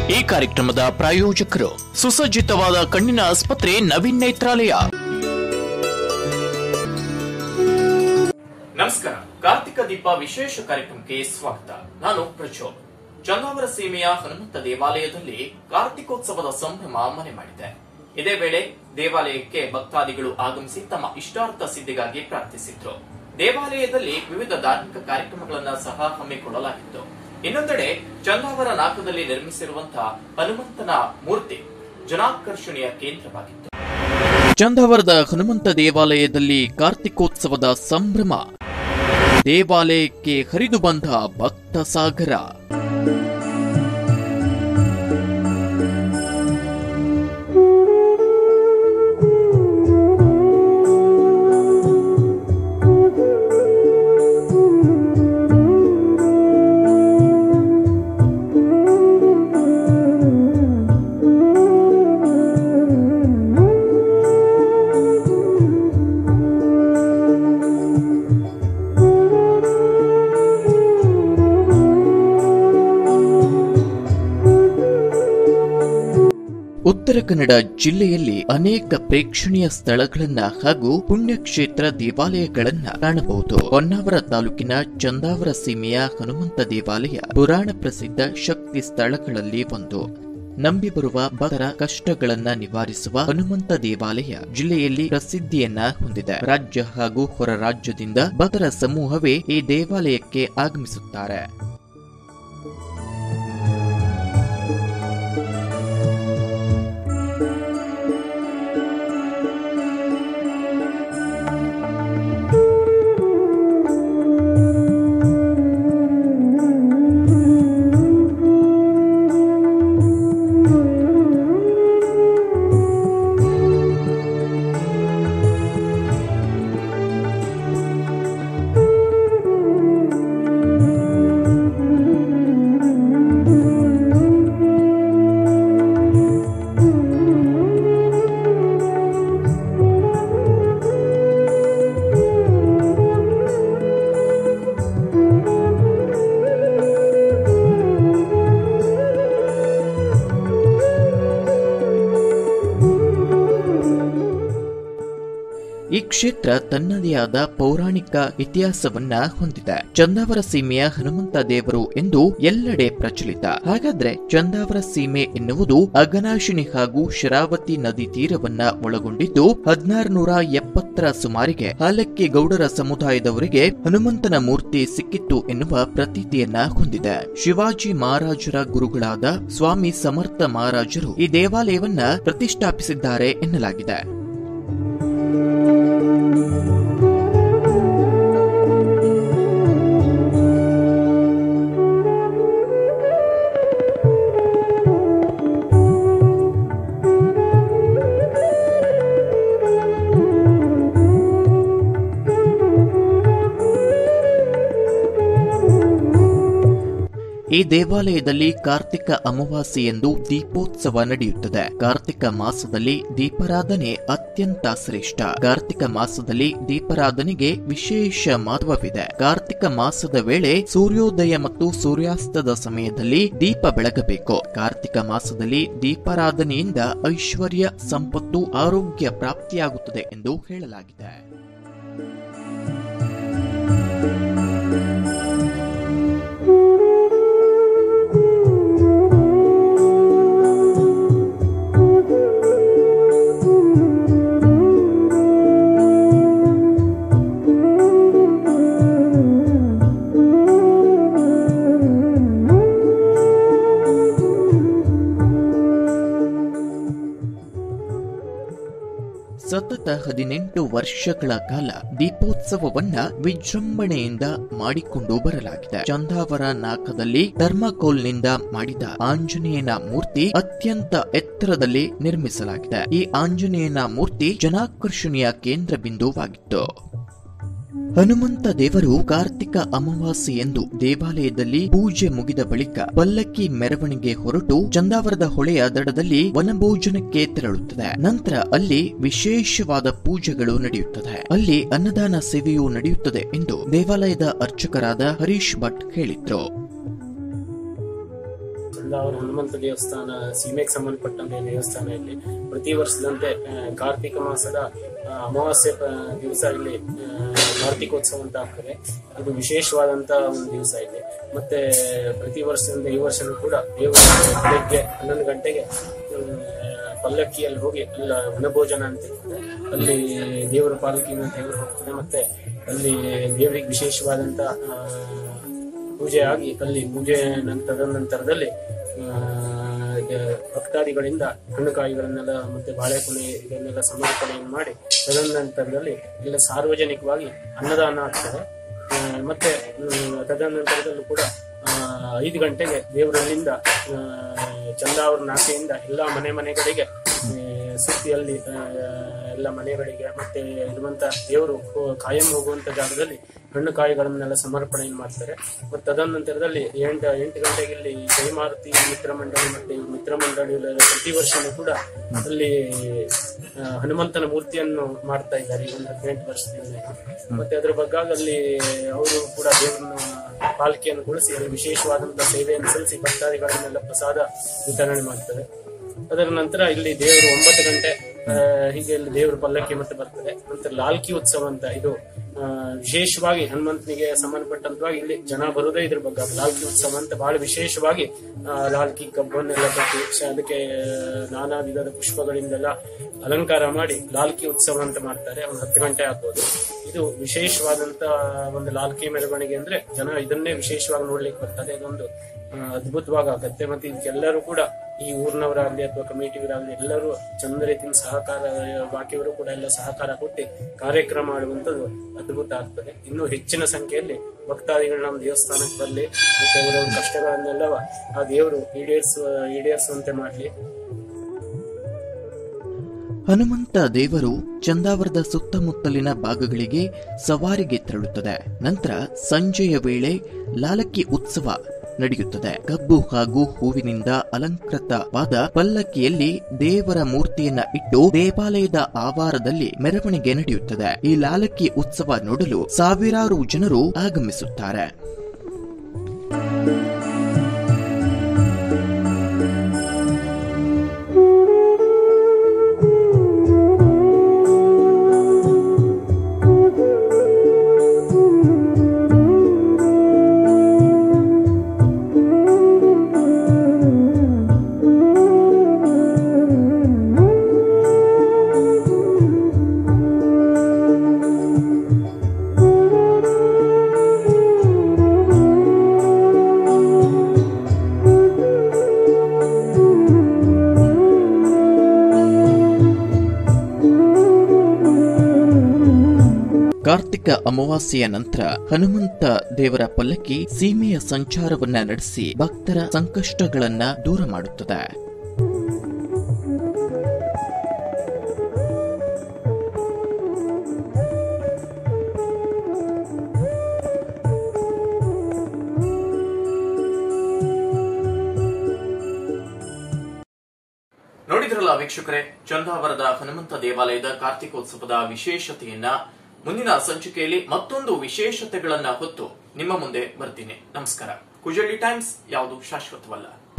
ಈ ಕಾರ್ಯಕ್ರಮದ ಪ್ರಾಯೋಜಕರು ಸುಸಜ್ಜಿತವಾದ ಕಣ್ಣಿನ ಆಸ್ಪತ್ರೆ ನವೀನ್ ನೇತ್ರಾಲಯ ನಮಸ್ಕಾರ ಕಾರ್ತಿಕ ದೀಪ ವಿಶೇಷ ಕಾರ್ಯಕ್ರಮಕ್ಕೆ ಸ್ವಾಗತ ನಾನು ಪ್ರಚೋದ್ ಚಂದಾವರ ಸೀಮೆಯ ಹನುಮಂತ ದೇವಾಲಯದಲ್ಲಿ ಕಾರ್ತಿಕೋತ್ಸವದ ಸಂಭ್ರಮ ಮನೆ ಮಾಡಿದೆ ಇದೇ ವೇಳೆ ದೇವಾಲಯಕ್ಕೆ ಭಕ್ತಾದಿಗಳು ಆಗಮಿಸಿ ತಮ್ಮ ಇಷ್ಟಾರ್ಥ ಸಿದ್ಧಿಗಾಗಿ ಪ್ರಾರ್ಥಿಸಿದ್ರು ದೇವಾಲಯದಲ್ಲಿ ವಿವಿಧ ಧಾರ್ಮಿಕ ಕಾರ್ಯಕ್ರಮಗಳನ್ನ ಸಹ ಹಮ್ಮಿಕೊಳ್ಳಲಾಗಿತ್ತು ಇನ್ನೊಂದೆಡೆ ಚಂದಾವರ ನಾಕದಲ್ಲಿ ನಿರ್ಮಿಸಿರುವಂತಹ ಹನುಮಂತನ ಮೂರ್ತಿ ಜನಾಕರ್ಷಣೆಯ ಕೇಂದ್ರವಾಗಿತ್ತು ಚಂದಾವರದ ಹನುಮಂತ ದೇವಾಲಯದಲ್ಲಿ ಕಾರ್ತಿಕೋತ್ಸವದ ಸಂಭ್ರಮ ದೇವಾಲಯಕ್ಕೆ ಹರಿದು ಬಂದ ಭಕ್ತ ಸಾಗರ ಉತ್ತರ ಕನ್ನಡ ಜಿಲ್ಲೆಯಲ್ಲಿ ಅನೇಕ ಪ್ರೇಕ್ಷಣೀಯ ಸ್ಥಳಗಳನ್ನ ಹಾಗೂ ಪುಣ್ಯಕ್ಷೇತ್ರ ದೇವಾಲಯಗಳನ್ನ ಕಾಣಬಹುದು ಹೊನ್ನಾವರ ತಾಲೂಕಿನ ಚಂದಾವರ ಸೀಮೆಯ ಹನುಮಂತ ದೇವಾಲಯ ಪುರಾಣ ಪ್ರಸಿದ್ಧ ಶಕ್ತಿ ಸ್ಥಳಗಳಲ್ಲಿ ಒಂದು ನಂಬಿ ಬರುವ ಭಕ್ತರ ಕಷ್ಟಗಳನ್ನ ನಿವಾರಿಸುವ ಹನುಮಂತ ದೇವಾಲಯ ಜಿಲ್ಲೆಯಲ್ಲಿ ಪ್ರಸಿದ್ಧಿಯನ್ನ ಹೊಂದಿದೆ ರಾಜ್ಯ ಹಾಗೂ ಹೊರ ರಾಜ್ಯದಿಂದ ಭಕ್ತರ ಸಮೂಹವೇ ಈ ದೇವಾಲಯಕ್ಕೆ ಆಗಮಿಸುತ್ತಾರೆ ಈ ಕ್ಷೇತ್ರ ತನ್ನದೇ ಆದ ಪೌರಾಣಿಕ ಇತಿಹಾಸವನ್ನ ಹೊಂದಿದೆ ಚಂದಾವರ ಸೀಮೆಯ ಹನುಮಂತ ದೇವರು ಎಂದು ಎಲ್ಲೆಡೆ ಪ್ರಚಲಿತ ಹಾಗಾದ್ರೆ ಚಂದಾವರ ಸೀಮೆ ಎನ್ನುವುದು ಅಘನಾಶಿನಿ ಹಾಗೂ ಶರಾವತಿ ನದಿ ತೀರವನ್ನ ಒಳಗೊಂಡಿದ್ದು ಹದಿನಾರುನೂರ ಎಪ್ಪತ್ತರ ಸುಮಾರಿಗೆ ಹಾಲಕ್ಕಿ ಗೌಡರ ಸಮುದಾಯದವರಿಗೆ ಹನುಮಂತನ ಮೂರ್ತಿ ಸಿಕ್ಕಿತ್ತು ಎನ್ನುವ ಪ್ರತೀತಿಯನ್ನ ಹೊಂದಿದೆ ಶಿವಾಜಿ ಮಹಾರಾಜರ ಗುರುಗಳಾದ ಸ್ವಾಮಿ ಸಮರ್ಥ ಮಹಾರಾಜರು ಈ ದೇವಾಲಯವನ್ನ ಪ್ರತಿಷ್ಠಾಪಿಸಿದ್ದಾರೆ ಎನ್ನಲಾಗಿದೆ ಈ ದೇವಾಲಯದಲ್ಲಿ ಕಾರ್ತಿಕ ಅಮಾವಾಸ್ಯೆಯಂದು ದೀಪೋತ್ಸವ ನಡೆಯುತ್ತದೆ ಕಾರ್ತಿಕ ಮಾಸದಲ್ಲಿ ದೀಪಾರಾಧನೆ ಅತ್ಯಂತ ಶ್ರೇಷ್ಠ ಕಾರ್ತಿಕ ಮಾಸದಲ್ಲಿ ದೀಪಾರಾಧನೆಗೆ ವಿಶೇಷ ಮಹತ್ವವಿದೆ ಕಾರ್ತಿಕ ಮಾಸದ ವೇಳೆ ಸೂರ್ಯೋದಯ ಮತ್ತು ಸೂರ್ಯಾಸ್ತದ ಸಮಯದಲ್ಲಿ ದೀಪ ಬೆಳಗಬೇಕು ಕಾರ್ತಿಕ ಮಾಸದಲ್ಲಿ ದೀಪಾರಾಧನೆಯಿಂದ ಐಶ್ವರ್ಯ ಸಂಪತ್ತು ಆರೋಗ್ಯ ಪ್ರಾಪ್ತಿಯಾಗುತ್ತದೆ ಎಂದು ಹೇಳಲಾಗಿದೆ ಸತತ ಹದಿನೆಂಟು ವರ್ಷಗಳ ಕಾಲ ದೀಪೋತ್ಸವವನ್ನ ವಿಜೃಂಭಣೆಯಿಂದ ಮಾಡಿಕೊಂಡು ಬರಲಾಗಿದೆ ಚಂದಾವರ ನಾಕದಲ್ಲಿ ಥರ್ಮಾಕೋಲ್ನಿಂದ ಮಾಡಿದ ಆಂಜನೇಯನ ಮೂರ್ತಿ ಅತ್ಯಂತ ಎತ್ತರದಲ್ಲಿ ನಿರ್ಮಿಸಲಾಗಿದೆ ಈ ಆಂಜನೇಯನ ಮೂರ್ತಿ ಜನಾಕರ್ಷಣೆಯ ಕೇಂದ್ರ ಬಿಂದುವಾಗಿತ್ತು ಹನುಮಂತ ದೇವರು ಕಾರ್ತಿಕ ಅಮಾವಾಸ್ಯೆಯಂದು ದೇವಾಲಯದಲ್ಲಿ ಪೂಜೆ ಮುಗಿದ ಬಳಿಕ ಪಲ್ಲಕ್ಕಿ ಮೆರವಣಿಗೆ ಹೊರಟು ಚಂದಾವರದ ಹೊಳೆಯ ದಡದಲ್ಲಿ ವನಭೋಜನಕ್ಕೆ ತೆರಳುತ್ತದೆ ನಂತರ ಅಲ್ಲಿ ವಿಶೇಷವಾದ ಪೂಜೆಗಳು ನಡೆಯುತ್ತದೆ ಅಲ್ಲಿ ಅನ್ನದಾನ ಸೇವೆಯೂ ನಡೆಯುತ್ತದೆ ಎಂದು ದೇವಾಲಯದ ಅರ್ಚಕರಾದ ಹರೀಶ್ ಭಟ್ ಹೇಳಿದ್ರು ಚಂದಾವರ ಹನುಮಂತ ದೇವಸ್ಥಾನ ಸೀಮೆಗೆ ಸಂಬಂಧಪಟ್ಟಂತೆ ದೇವಸ್ಥಾನ ಇಲ್ಲಿ ಪ್ರತಿ ವರ್ಷದಂತೆ ಆ, ಕಾರ್ತಿಕ ಮಾಸದ ಆ, ಅಮಾವಾಸ್ಯೆ ಪ- ದಿವಸ ಇಲ್ಲಿ ಆ, ಕಾರ್ತಿಕೋತ್ಸವ ಅಂತ ಆಗ್ತದೆ ಇದು ವಿಶೇಷವಾದಂತ ಒಂದು ದಿವಸ ಇಲ್ಲಿ ಮತ್ತೆ ಪ್ರತಿ ವರ್ಷದಿಂದ ಈ ವರ್ಷನೂ ಕೂಡ ದೇವರು ಬೆಳಗ್ಗೆ ಹನ್ನೊಂದು ಗಂಟೆಗೆ ಆ, ಪಲ್ಲಕ್ಕಿಯಲ್ಲಿ ಹೋಗಿ ಎಲ್ಲ ವನಭೋಜನ ಅಂತ ಇರ್ತದೆ. ಅಲ್ಲಿ ದೇವರ ಪಾಲಕಿನ ದೇವರು ಹೋಗ್ತದೆ ಮತ್ತೆ ಅಲ್ಲಿ ದೇವರಿಗೆ ವಿಶೇಷವಾದಂತ ಆ, ಪೂಜೆ ಆಗಿ ಅಲ್ಲಿ ಪೂಜೆ ನಂತರದ ನಂತರದಲ್ಲಿ ಆ, ದ- ಭಕ್ತಾದಿಗಳಿಂದ ಹಣ್ಣುಕಾಯಿಗಳನ್ನೆಲ್ಲ ಮತ್ತೆ ಬಾಳೆಕೊನೆ ಇದನ್ನೆಲ್ಲ ಸಮರ್ಪಣೆಯನ್ನು ಮಾಡಿ ತದನಂತರದಲ್ಲಿ ಎಲ್ಲ ಸಾರ್ವಜನಿಕವಾಗಿ ಅನ್ನದಾನ ಆಗ್ತದೆ ಆ, ಮತ್ತೆ ಹ್ಮ್, ತದನಂತರದಲ್ಲೂ ಕೂಡ ಆ, ಐದು ಗಂಟೆಗೆ ದೇವರಲ್ಲಿಂದ ಆ, ಚಂದಾವರ ನಾಕೆಯಿಂದ ಎಲ್ಲಾ ಮನೆ ಮನೆಗಳಿಗೆ ಆ, ಸುತ್ತಿಯಲ್ಲಿ ಆ, ಎಲ್ಲ ಮನೆಗಳಿಗೆ ಮತ್ತೆ ಇರುವಂತ ದೇವರು ಹೋ- ಕಾಯಂ ಹೋಗುವಂತ ಜಾಗದಲ್ಲಿ ಹಣ್ಣು ಕಾಯಿಗಳನ್ನೆಲ್ಲ ಸಮರ್ಪಣೆಯನ್ನು ಮಾಡ್ತಾರೆ ಮತ್ತೆ ತದನಂತರದಲ್ಲಿ ಎಂಟು ಎಂಟು ಗಂಟೆಗೆ ಇಲ್ಲಿ ಜಯಮಾರುತಿ ಮಿತ್ರ ಮಂಡಳಿ ಮತ್ತೆ ಈ ಮಿತ್ರ ಮಂಡಳಿ ಪ್ರತಿ ವರ್ಷನೂ ಕೂಡ ಅಲ್ಲಿ ಆ, ಹನುಮಂತನ ಮೂರ್ತಿಯನ್ನು ಮಾಡ್ತಾ ಇದ್ದಾರೆ ಈ ಒಂದು ಹದಿನೆಂಟು ವರ್ಷದಿಂದ ಮತ್ತೆ ಅದ್ರ ಬಗ್ಗೆ ಅಲ್ಲಿ ಅವರು ಕೂಡ ದೇವರನ್ನ ಪಾಲ್ಕಿಯನ್ನು ಗೊಳಿಸಿ ಅಲ್ಲಿ ವಿಶೇಷವಾದಂತಹ ಸೇವೆಯನ್ನು ಸಲ್ಲಿಸಿ ಭಕ್ತಾದಿಗಳನ್ನೆಲ್ಲ ಪ್ರಸಾದ ವಿತರಣೆ ಮಾಡ್ತಾರೆ ಅದರ ನಂತರ ಇಲ್ಲಿ ದೇವರು ಒಂಬತ್ತು ಗಂಟೆ ಆ, ಹೀಗೆ ಇಲ್ಲಿ ದೇವರು ಪಲ್ಲಕ್ಕಿ ಮತ್ತೆ ಬರ್ತದೆ ನಂತರ ಲಾಲ್ಕಿ ಉತ್ಸವ ಅಂತ ಇದು ಆ, ವಿಶೇಷವಾಗಿ ಹನುಮಂತನಿಗೆ ಸಂಬಂಧಪಟ್ಟಂತವಾಗಿ ಇಲ್ಲಿ ಜನ ಬರುದೇ ಇದ್ರ ಬಗ್ಗೆ ಲಾಲ್ಕಿ ಉತ್ಸವ ಅಂತ ಬಹಳ ವಿಶೇಷವಾಗಿ ಆ, ಲಾಲ್ಕಿ ಕಬ್ಬನ್ನೆಲ್ಲ ಕಟ್ಟಿ ಶ- ಅದಕ್ಕೆ ನಾನಾ ವಿಧದ ಪುಷ್ಪಗಳಿಂದೆಲ್ಲ ಅಲಂಕಾರ ಮಾಡಿ ಲಾಲ್ಕಿ ಉತ್ಸವ ಅಂತ ಮಾಡ್ತಾರೆ ಒಂದು ಹತ್ತು ಗಂಟೆ ಆಗ್ಬೋದು ಇದು ವಿಶೇಷವಾದಂತ ಒಂದು ಲಾಲ್ಕಿ ಮೆರವಣಿಗೆ ಅಂದ್ರೆ ಜನ ಇದನ್ನೇ ವಿಶೇಷವಾಗಿ ನೋಡ್ಲಿಕ್ಕೆ ಬರ್ತಾರೆ ಇದೊಂದು ಆ, ಅದ್ಭುತವಾಗಿ ಆಗತ್ತೆ ಮತ್ತೆ ಇದಕ್ಕೆಲ್ಲರೂ ಕೂಡ ಈ ಊರಿನವರಾಗ್ಲಿ ಅಥವಾ ಕಮಿಟಿಯವರಾಗ್ಲಿ ಎಲ್ಲರೂ ಚಂದ ರೀತಿಯ ಸಹಕಾರ ಬಾಕಿಯವರು ಕೂಡ ಎಲ್ಲ ಸಹಕಾರ ಕೊಟ್ಟು ಕಾರ್ಯಕ್ರಮ ಮಾಡುವಂತದ್ದು ಅದ್ಭುತ ಆಗ್ತದೆ ಇನ್ನು ಹೆಚ್ಚಿನ ಸಂಖ್ಯೆಯಲ್ಲಿ ಭಕ್ತಾದಿಗಳು ನಮ್ಮ ದೇವಸ್ಥಾನಕ್ಕೆ ಬರಲಿ ಮತ್ತೆ ಅವರವರ ಕಷ್ಟಗಳನ್ನೆಲ್ಲ ಆ ದೇವರು ಈಡೇರಿಸುವ ಈಡೇರಿಸುವಂತೆ ಮಾಡ್ಲಿ ಹನುಮಂತ ದೇವರು ಚಂದಾವರದ ಸುತ್ತಮುತ್ತಲಿನ ಭಾಗಗಳಿಗೆ ಸವಾರಿಗೆ ತೆರಳುತ್ತದೆ ನಂತರ ಸಂಜೆಯ ವೇಳೆ ಲಾಲಕ್ಕಿ ಉತ್ಸವ ನಡೆಯುತ್ತದೆ ಕಬ್ಬು ಹಾಗೂ ಹೂವಿನಿಂದ ಅಲಂಕೃತವಾದ ಪಲ್ಲಕ್ಕಿಯಲ್ಲಿ ದೇವರ ಮೂರ್ತಿಯನ್ನ ಇಟ್ಟು ದೇವಾಲಯದ ಆವಾರದಲ್ಲಿ ಮೆರವಣಿಗೆ ನಡೆಯುತ್ತದೆ ಈ ಲಾಲಕ್ಕಿ ಉತ್ಸವ ನೋಡಲು ಸಾವಿರಾರು ಜನರು ಆಗಮಿಸುತ್ತಾರೆ ಕಾರ್ತಿಕ ಅಮಾವಾಸ್ಯೆಯ ನಂತರ ಹನುಮಂತ ದೇವರ ಪಲ್ಲಕ್ಕಿ ಸೀಮೆಯ ಸಂಚಾರವನ್ನ ನಡೆಸಿ ಭಕ್ತರ ಸಂಕಷ್ಟಗಳನ್ನ ದೂರ ಮಾಡುತ್ತದೆ ನೋಡಿದ್ರಲ್ಲ ವೀಕ್ಷಕರೇ ಚಂದಾವರದ ಹನುಮಂತ ದೇವಾಲಯದ ಕಾರ್ತಿಕೋತ್ಸವದ ವಿಶೇಷತೆಯನ್ನ ಮುಂದಿನ ಸಂಚಿಕೆಯಲ್ಲಿ ಮತ್ತೊಂದು ವಿಶೇಷತೆಗಳನ್ನ ಹೊತ್ತು ನಿಮ್ಮ ಮುಂದೆ ಬರ್ತೀನಿ ನಮಸ್ಕಾರ ಕುಜಳ್ಳಿ ಟೈಮ್ಸ್ ಯಾವುದು ಶಾಶ್ವತವಲ್ಲ